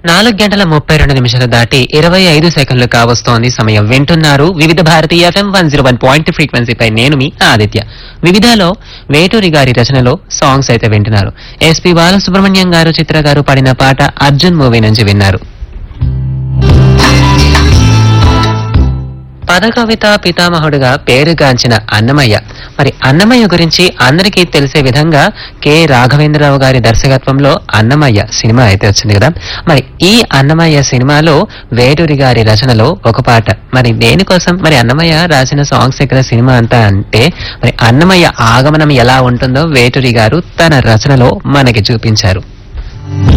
నాలుగు గంటల ముప్పై రెండు నిమిషాలు దాటి ఇరవై ఐదు సెకండ్లు కావస్తోంది సమయం వింటున్నారు Vividh Bharati FM one zero one point ఫ్రీక్వెన్సీపై నేను మీ ఆదిత్య వివిధలో వేటూరి గారి రచనలో సాంగ్స్ అయితే వింటున్నారు ఎస్పి బాలసుబ్రహ్మణ్యం గారు చిత్ర గారు పాడిన పాట అర్జున్ మూవీ నుంచి విన్నారు పదకవిత పితామహుడుగా పేరుగాంచిన అన్నమయ్య మరి అన్నమయ్య గురించి అందరికీ తెలిసే విధంగా కె రాఘవేంద్రరావు గారి దర్శకత్వంలో అన్నమయ్య సినిమా అయితే వచ్చింది కదా మరి ఈ అన్నమయ్య సినిమాలో వేటూరి గారి రచనలో ఒక పాట మరి దేనికోసం మరి అన్నమయ్య రాసిన సాంగ్స్ ఇక్కడ సినిమా అంతా అంటే మరి అన్నమయ్య ఆగమనం ఎలా ఉంటుందో వేటూరి గారు తన రచనలో మనకి చూపించారు